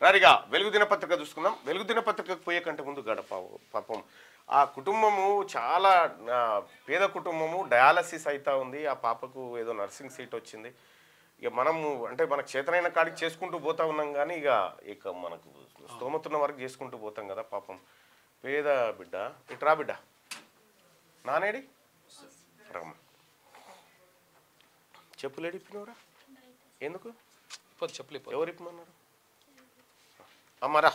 సరిగా వెలుగు దినపత్రిక చూసుకుందాం వెలుగు దినపత్రికకు పోయే కంటే ముందు గడప పాపం ఆ కుటుంబము చాలా ఆ, పేద కుటుంబము డయాలసిస్ అవుతా ఉంది ఆ పాపకు ఏదో నర్సింగ్ సీట్ వచ్చింది ఇక మనము అంటే మనకు చేతనైన కాడికి చేసుకుంటూ పోతా ఉన్నాం కానీ ఇక ఇక మనకు స్తోమతున్న వరకు చేసుకుంటూ పోతాం కదా పాపం పేద బిడ్డ ఇట్రా బిడ్డ నానేడి రమ్మ చెప్పులేడి ఇప్పినవరా ఎందుకు ఇప్పుడు చెప్పలే ఇప్పుడు. ఎవరు ఇప్పమన్నారు అమ్మరా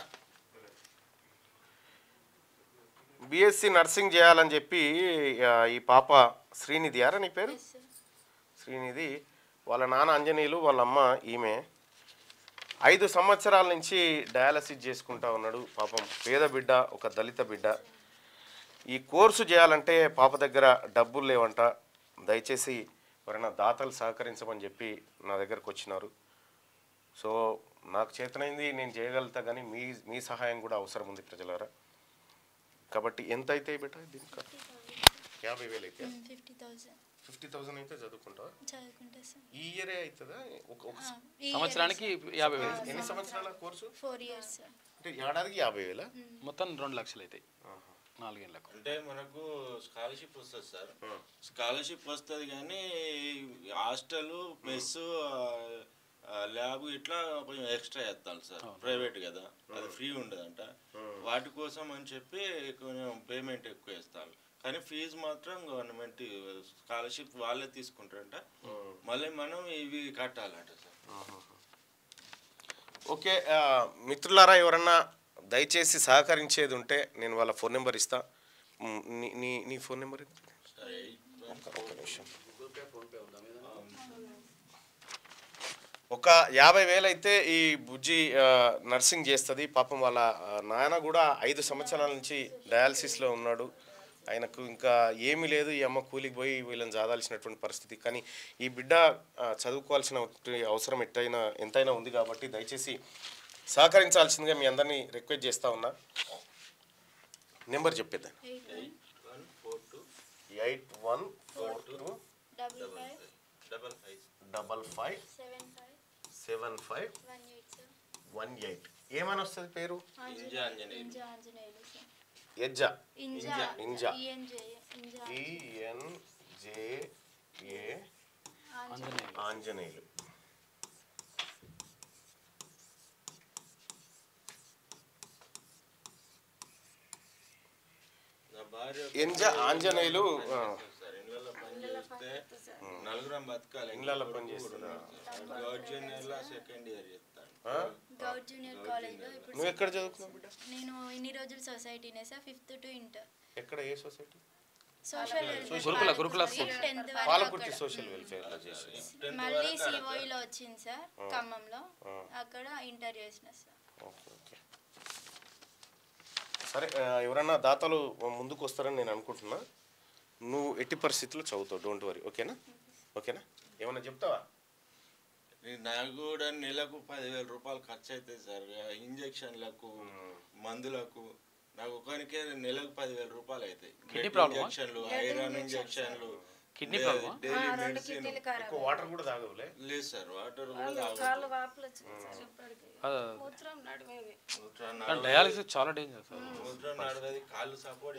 బిఎస్సి నర్సింగ్ చేయాలని చెప్పి ఆ, ఈ పాప శ్రీనిధి యారా నీ పేరు శ్రీనిధి వాళ్ళ నాన్న అంజనీయులు వాళ్ళ అమ్మ ఈమె ఐదు సంవత్సరాల నుంచి డయాలసిస్ చేసుకుంటా ఉన్నాడు పాపం పేద బిడ్డ ఒక దళిత బిడ్డ ఈ కోర్సు చేయాలంటే పాప దగ్గర డబ్బులు లేవంట దయచేసి ఎవరైనా దాతలు సహకరించమని చెప్పి నా దగ్గరకు వచ్చినారు సో నాకు చేతనైంది నేను చేయగలుగుతా కానీ మీ మీ సహాయం కూడా అవసరం ఉంది ప్రజలారా కాబట్టి ఎంత అయితే బెట దీనికి ఖర్చు? యాభై వేలు అయితే ఫిఫ్టీ థౌసండ్ ఫిఫ్టీ థౌసండ్ అయితే చదువుకుంటావా చదువుకుంటా సార్ ఈ ఇయరే అవుతుందా ఒక ఒక సంవత్సరానికి యాభై వేలు ఎన్ని సంవత్సరాల కోర్సు ఫోర్ ఇయర్స్ అంటే ఏడాదికి యాభై వేల మొత్తం రెండు లక్షలు అవుతాయి నాలుగేళ్ళకు అంటే మనకు స్కాలర్షిప్ వస్తుంది సార్ స్కాలర్షిప్ వస్తుంది కానీ హాస్టల్ మెస్ ల్యాబ్ ఇట్లా కొంచెం ఎక్స్ట్రా చేస్తాను సార్ ప్రైవేట్ కదా అది ఫ్రీ ఉండదంట వాటి కోసం అని చెప్పి కొంచెం పేమెంట్ ఎక్కువ వేస్తాను కానీ ఫీజు మాత్రం గవర్నమెంట్ స్కాలర్షిప్ వాళ్ళే తీసుకుంటారంట మళ్ళీ మనం ఇవి కట్టాలంట సార్ ఓకే ఆ, మిత్రులారా ఎవరన్నా దయచేసి సహకరించేది ఉంటే నేను వాళ్ళ ఫోన్ నెంబర్ ఇస్తా మ్, నీ నీ నీ ఫోన్ నెంబర్ ఇది? సరే ఒక్క నిమిషం ఒక యాభై వేలు అయితే ఈ బుజ్జి ఆ, నర్సింగ్ చేస్తుంది పాపం వాళ్ళ ఆ, నాన్న కూడా ఐదు సంవత్సరాల నుంచి డయాలసిస్లో ఉన్నాడు ఆయనకు ఇంకా ఏమీ లేదు ఈ అమ్మ కూలికి పోయి వీళ్ళని చదవాల్సినటువంటి పరిస్థితి కానీ ఈ బిడ్డ ఆ, చదువుకోవాల్సిన అవసరం ఎట్టయినా ఎంతైనా ఉంది కాబట్టి దయచేసి సహకరించాల్సిందిగా మీ అందరినీ రిక్వెస్ట్ చేస్తా ఉన్నా నెంబర్ చెప్పేద్దాం one four two eight one four two double five double five double five seven five seven five one eight sir one eight ఏమని వస్తుంది పేరు ఇంజా ఆంజనేయులు. ఇంజా ఆంజనేయులు సార్ ఎజ్జా ఇంజా ఇంజా. ఈఎన్జే ఇంజా ఈఎన్జేఏ ఆంజనేయులు ఆంజనేయులు నా భార్య ఎంజ ఆంజనేయులు ఆ, సార్ ఇళ్ళల్లో పని చేస్తే నలుగురం బతకాలి ఇండ్లలో పని చేస్తుందా? గౌర్జన్యంలో సెకండ్ ఇయర్ చెప్తాను ఆ? గౌడ్ జూనియర్ కాలేజ్లో ఇప్పుడు నువ్వు ఎక్కడ చదువుకున్నావు బిడ్డ నేను ఇన్ని రోజులు సొసైటీనే సార్ ఫిఫ్త్ టు ఇంటర్ ఎక్కడ ఏ సొసైటీ సోషల్ గురుకుల గురుకుల టెన్త్ పాలకుర్తి సోషల్ వెల్ఫేర్లో చేసి మళ్ళీ సిఓఈలో వచ్చింది సార్ ఖమ్మంలో అక్కడ ఇంటర్ చేసిన సార్ ఓకే ఓకే సరే ఆ, ఎవరన్నా దాతలు ముందుకు వస్తారని నేను అనుకుంటున్నా నువ్వు ఎట్టి పరిస్థితుల్లో చదువుతావు డోంట్ వరీ ఓకేనా ఓకేనా ఏమన్నా చెప్తావా నాకు కూడా నెలకు పదివేల రూపాయలు ఖర్చు అవుతాయి సార్ ఇంజక్షన్లకు మందులకు నాకు ఒకరికే నెలకు పదివేల రూపాయలు అవుతాయి Kidney problem ఆ? ఇంజక్షన్లు ఐరన్ ఇంజక్షన్లు కిడ్నీ ప్రాబ్లమ్ డైలీ మెడిసిన్ ఎక్కువ వాటర్ కూడా తాగవులే లేదు సార్ వాటర్ కూడా తాగొద్దు. మూత్రం నడవదు. డయాలసిస్ చాలా డేంజర్ సార్ మూత్రం నడవది కాళ్ళు సపోర్ట్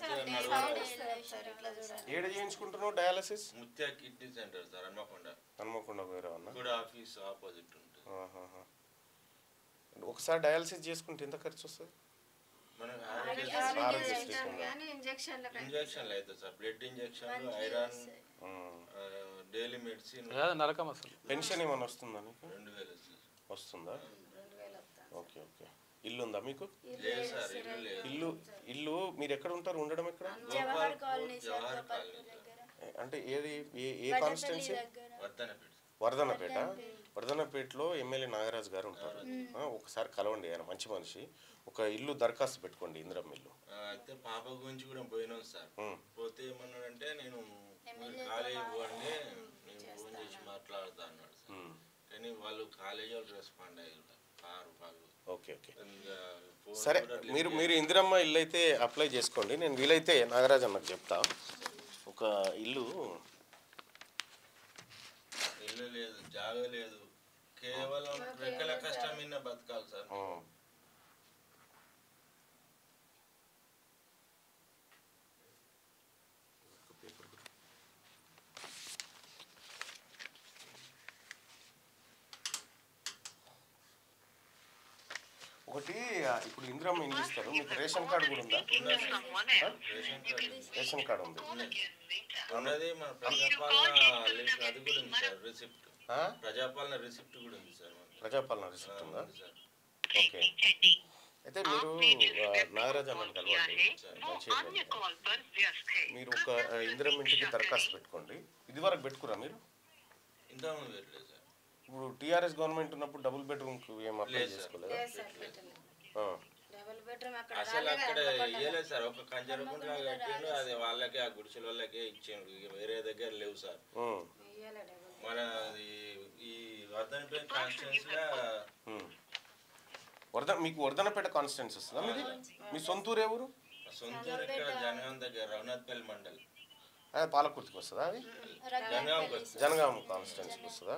ఏడ చేయించుకుంటున్నావు dialysis Mutya kidney centre sir Hanamkonda Hanamkonda వేరే అన్న కూడా ఆఫీస్ ఆపోజిట్ ఉంటుంది ఆహాహా. ఒకసారి డయాలసిస్ చేసుకుంటే ఎంత ఖర్చు వస్తుంది మనకు ఆరోగ్యశ్రీ కింద. ఇంజక్షన్లు అవుతాయి సార్ బ్లడ్ ఇంజక్షన్లు ఐరన్ ఉమ్. డైలీ మెడిసిన్ అదే నరకం అసలు పెన్షన్ ఏమైనా వస్తుందా నీకు రెండు వేలు వస్తుంది సార్. వస్తుందా ఓకే ఓకే ఇల్లు ఉందా మీకు లేదు సార్ ఇల్లు లేదు ఇల్లు ఇల్లు మీరు ఎక్కడ ఉంటారు ఉండడం ఎక్కడ Jawahar colony sir Jawahar Gopalpur colony దగ్గర అంటే ఏది ఏ ఏ వడ్డపల్లి కాన్స్టిట్యున్సీ దగ్గర వర్ధనపేట వర్ధనపేట వర్ధనపేటలో ఎమ్మెల్యే నాగరాజు గారు ఉంటారు ఆ, ఒకసారి కలవండి ఆయన మంచి మనిషి ఒక ఇల్లు దరఖాస్తు పెట్టుకోండి ఇందిరం ఇల్లు ఆ, అయితే పాప గురించి కూడా పోయినాం సార్ ఉమ్. పోతే ఏమన్నాడంటే నేను మీరు కాలేజీ పోండి నేను ఫోన్ చేసి మాట్లాడతా అన్నాడు సార్ ఉమ్. కానీ వాళ్ళు కాలేజీ వాళ్ళు రెస్పాండ్ అయ్యారు కారు వాళ్ళు ఓకే ఓకే ఇంకా ఫోన్ సరే కూడా lift మీరు మీరు ఇందిరమ్మ ఇల్లు అయితే అప్లై చేసుకోండి నేను వీలైతే నాగరాజు అన్నకు చెప్తా ఒక ఇల్లు ఇల్లు లేదు జాగ లేదు కేవలం రెక్కల కష్టం మీద బతకాలి సార్ ఉమ్. ఒకటి ఆ, ఇప్పుడు ఇందిరమ్మ ఏం చేస్తారు మీకు రేషన్ కార్డు కూడా ఉందా ఆ? రేషన్ కార్డు రేషన్ కార్డు ఉంది ఉన్నది మన ప్రజాపాలన లిస్ట్ అది కూడా ఉంది సార్ రిసిప్ట్ ఆ? ప్రజాపాలన రిసిప్ట్ కూడా ఉంది సార్ మనకి. ప్రజాపాలన ఆ, రిసిప్ట్ ఉందా ఉంది సార్ ఓకే అయితే మీరు ఆ, నాగరాజు అన్నని కలవండి మంచిగా చేయండి. మీరు ఒక ఆ, ఇందిరమ్మ ఇంటికి దరఖాస్తు పెట్టుకోండి ఇది వరకు పెట్టుకురా మీరు ఇంతకుముందు పెట్టలేదు సార్ ఇప్పుడు టీఆర్ఎస్ గవర్నమెంట్ ఉన్నప్పుడు డబుల్ బెడ్రూమ్కి ఏం అప్లై లేదు సార్. చేసుకోలేదా లేదు సార్ పెట్టలేదు ఆ. డబుల్ బెడ్రూమ్ అక్కడ అసలు రాలేదు అక్కడ కదా, ఇయ్యలేదు సార్ ఒక కంచరకుండా కట్టిండు అది వాళ్ళకే ఆ గుడిసెల వాళ్ళకే ఇచ్చిండు ఇక వేరే దగ్గర లేవు సార్ ఉమ్. ఇయ్యాలే డబుల్ మన ఈ- ఈ వర్ధనపేట కాన్స్టిట్యున్సీలో ఉమ్. వర్ధ మీకు వర్ధనపేట కాన్స్టిట్యున్సీ వస్తుందా మీది మీ సొంత ఊరు ఎవరు సొంత ఊరు ఇక్కడ జనగాం దగ్గర రఘునాథ్పల్లి మండల్ అది పాలకుర్తికి వస్తుందా అది జనగాంకి వస్తుంది జనగామ కాన్స్టిట్యున్సీకి వస్తుందా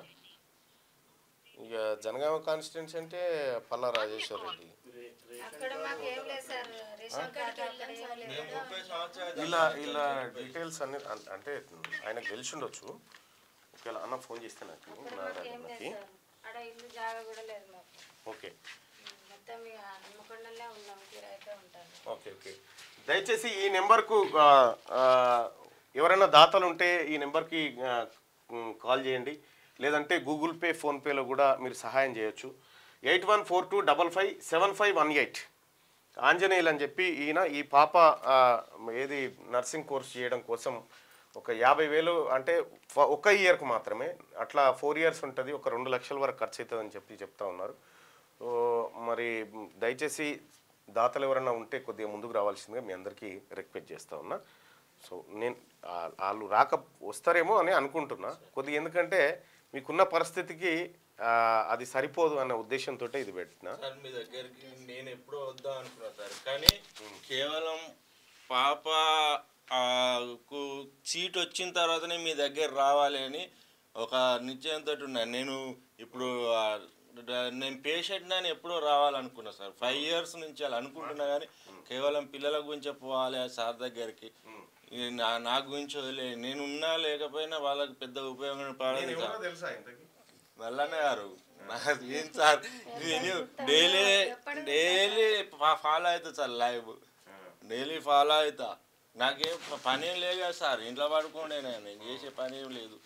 ఇక జనగామ కాన్స్టిట్యున్సీ అంటే పల్లా రాజేశ్వర రెడ్డి అక్కడ మాకు ఏం లేదు సార్ రేషన్ కార్డు అక్కడ ఏం లేదు మేము ముప్పై సంవత్సరాలు ఇలా ఇలా డీటెయిల్స్ అన్ని అన్- అంటే ఆయనకు తెలిసి ఉండొచ్చు ఒకవేళ అన్న ఫోన్ చేస్తే నాకు ఏం నారాయణకి లేదు సార్ ఆడ ఇల్లు జాగా కూడా లేదు మాకు ఓకే మొత్తం ఇక హన్మకొండలనే ఉన్నాం కిరాయికే ఉంటాను ఓకే ఓకే దయచేసి ఈ నెంబర్కు ఆ, ఆ, ఎవరైనా దాతలు ఉంటే ఈ నెంబర్కి ఆ, ఉమ్, కాల్ చేయండి లేదంటే గూగుల్ పే ఫోన్పేలో కూడా మీరు సహాయం చేయొచ్చు eight one four two double five seven five one eight Anjaneyulu అని చెప్పి ఈయన ఈ పాప ఆ, ఏది నర్సింగ్ కోర్స్ చేయడం కోసం ఒక యాభై వేలు అంటే ఫ- ఒక ఇయర్కి మాత్రమే అట్లా ఫోర్ ఇయర్స్ ఉంటుంది ఒక రెండు లక్షల వరకు ఖర్చు అవుతుందని చెప్పి చెప్తా ఉన్నారు సో మరి మ్, దయచేసి దాతలు ఎవరైనా ఉంటే కొద్దిగా ముందుకు రావాల్సిందిగా మీ అందరికీ రిక్వెస్ట్ చేస్తా ఉన్నా సో నేను ఆ- వాళ్ళు రాక వస్తారేమో అని అనుకుంటున్నా కొద్దిగా ఎందుకంటే మీకున్న పరిస్థితికి ఆ, అది సరిపోదు అన్న ఉద్దేశంతో ఇది పెట్టిన సార్ మీ దగ్గరికి నేను ఎప్పుడో వద్దాం అనుకున్నా సార్ కానీ కేవలం పాప ఆ, కు సీట్ వచ్చిన తర్వాతనే మీ దగ్గర రావాలి అని ఒక నిశ్చయంతో ఉన్నాను నేను ఇప్పుడు ఆ, డ- నేను పేషెంట్ అని ఎప్పుడో రావాలనుకున్నా సార్ ఫైవ్ ఇయర్స్ నుంచి అలా అనుకుంటున్నా కానీ కేవలం పిల్లల గురించే పోవాలి ఆ సార్ దగ్గరికి ఇది నా నా గురించి వదిలే నేను ఉన్నా లేకపోయినా వాళ్ళకి పెద్ద ఉపయోగం పడదు సార్ తెలుసా ఇంతకి మల్లన్న గారు నాకు ఏం సార్ నేను డైలీ డైలీ ఫాలో అవుతా సార్ లైవ్ డైలీ ఫాలో అవుతా నాకేం ప- పని ఏం లేదు కదా సార్ ఇంట్లో పడుకోండి నేను నేను చేసే పని ఏం లేదు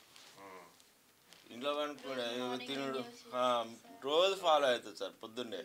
ఇంట్లో పడుకోండి తినుడు ఆ, రోజు ఫాలో అవుతుంది సార్ పొద్దున్నే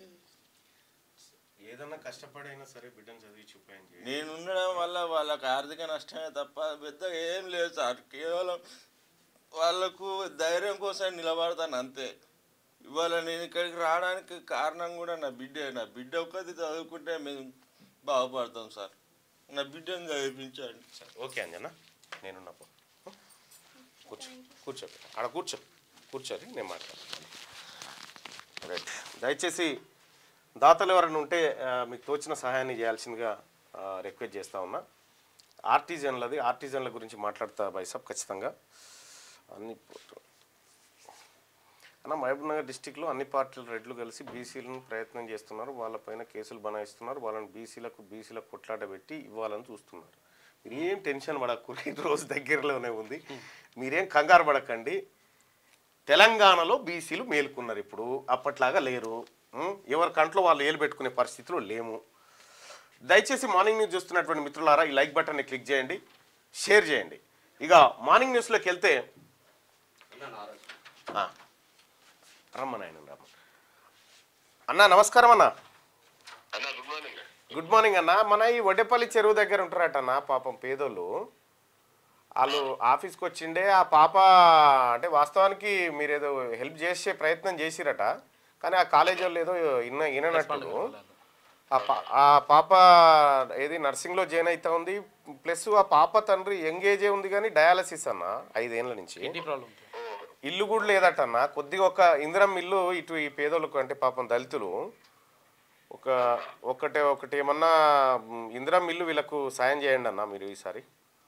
ఏదన్నా కష్టపడైనా సరే బిడ్డను చదివి చూపాయని చేయండి నేను ఉండడం వల్ల వాళ్ళకి ఆర్థిక నష్టమే తప్ప పెద్దగా ఏం లేదు సార్ కేవలం వాళ్ళకు ధైర్యం కోసం నిలబడతాను అంతే ఇవాళ నేను ఇక్కడికి రావడానికి కారణం కూడా నా బిడ్డే నా బిడ్డ ఒక్కది చదువుకుంటే మేము బాగుపడతాం సార్ నా బిడ్డను చదివించండి ఓకే అంజనా నేనున్నా పో కూర్చో కూర్చో ఆడ కూర్చో కూర్చోరి నేను మాట్లాడతాను రైట్ దయచేసి దాతలు ఎవరైనా ఉంటే ఆ, మీకు తోచిన సహాయాన్ని చేయాల్సిందిగా రిక్వెస్ట్ చేస్తా ఉన్నా ఆర్టిజన్లది ఆర్టిజన్ల గురించి మాట్లాడతా బైసాబ్ ఖచ్చితంగా అన్ని అన్న మహబూబ్ నగర్ డిస్టిక్లో అన్ని పార్టీలు రెడ్లు కలిసి బీసీలను ప్రయత్నం చేస్తున్నారు వాళ్ళపైన కేసులు బనాయిస్తున్నారు వాళ్ళని బీసీలకు బీసీలకు కొట్లాట పెట్టి ఇవ్వాలని చూస్తున్నారు మీరేం టెన్షన్ పడకూడదు ఈ రోజు దగ్గరలోనే ఉంది మీరేం కంగారు పడకండి తెలంగాణలో బీసీలు మేలుకున్నారు ఇప్పుడు అప్పట్లాగా లేరు ఉం? ఎవరి కంట్లో వాళ్ళు ఏలు పెట్టుకునే పరిస్థితిలో లేము దయచేసి మార్నింగ్ న్యూస్ చూస్తున్నటువంటి మిత్రులారా ఈ లైక్ బటన్ని క్లిక్ చేయండి షేర్ చేయండి ఇక మార్నింగ్ న్యూస్లోకి వెళ్తే ఆ, రమ్మని ఆయన రమ్మని అన్న నమస్కారం అన్న అన్న గుడ్ మార్నింగ్ గుడ్ మార్నింగ్ అన్న మన ఈ వడ్డేపల్లి చెరువు దగ్గర ఉంటారట అన్న పాపం పేదోళ్ళు వాళ్ళు ఆఫీస్కి వచ్చిండే ఆ పాప అంటే వాస్తవానికి మీరు ఏదో హెల్ప్ చేసే ప్రయత్నం చేసిరట కానీ ఆ కాలేజ్ వాళ్ళు ఏదో ఇన్న విననట్టు ఆ పా ఆ పాప ఏది నర్సింగ్లో జాయిన్ అవుతా ఉంది ప్లస్ ఆ పాప తండ్రి యంగ్ ఏజే ఉంది కానీ డయాలసిస్ అన్న ఐదేళ్ల నుంచి కిడ్నీ ప్రాబ్లం ఇల్లు కూడా లేదటన్న కొద్దిగా ఒక ఇందిరం ఇల్లు ఇటు ఈ పేదోళ్ళకు అంటే పాపం దళితులు ఒక ఒకటే ఒకటి ఏమన్నా మ్, ఇందిరం ఇల్లు వీళ్ళకు సాయం చేయండి అన్న మీరు ఈసారి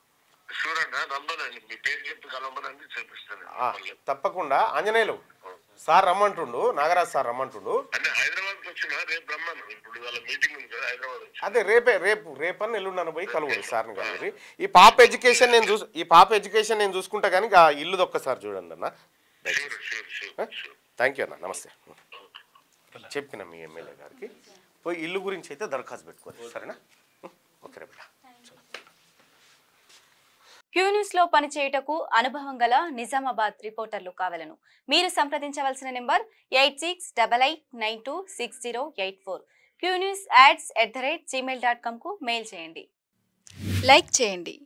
చూడండి నంబర్ అండి మీ పేరు చెప్పి కలవమనండి చూపిస్తాను ఆ, తప్పకుండా ఆంజనేయులు సార్ రమ్మంటుండు నాగరాజ్ సార్ రమ్మంటుండు అంటే హైదరాబాద్ వచ్చిన రేపు రమ్మను ఇప్పుడు వాళ్ళ మీటింగ్ ఉంది కదా హైదరాబాద్ వచ్చి అదే రేపే రేపు రేపని ఎల్లుండను పోయి కలువురు సార్ని కలువురి ఈ పాప ఎడ్యుకేషన్ నేను చూసు ఈ పాప ఎడ్యుకేషన్ నేను చూసుకుంటా కానీ ఆ ఇల్లుది ఒక్కసారి చూడండి అన్న sure sure sure sure thank you అన్న నమస్తే చెప్పిన మీ ఎమ్మెల్యే గారికి పోయి ఇల్లు గురించి అయితే దరఖాస్తు పెట్టుకోవాలి సరేనా ఓకే రేపు క్యూ న్యూస్ లో పనిచేయుటకు అనుభవం గల నిజామాబాద్ రిపోర్టర్లు కావలను మీరు సంప్రదించవలసిన number eight six double eight nine two six zero eight four Q news ads at the rate Gmail dot కామ్కు మెయిల్ చేయండి లైక్ చేయండి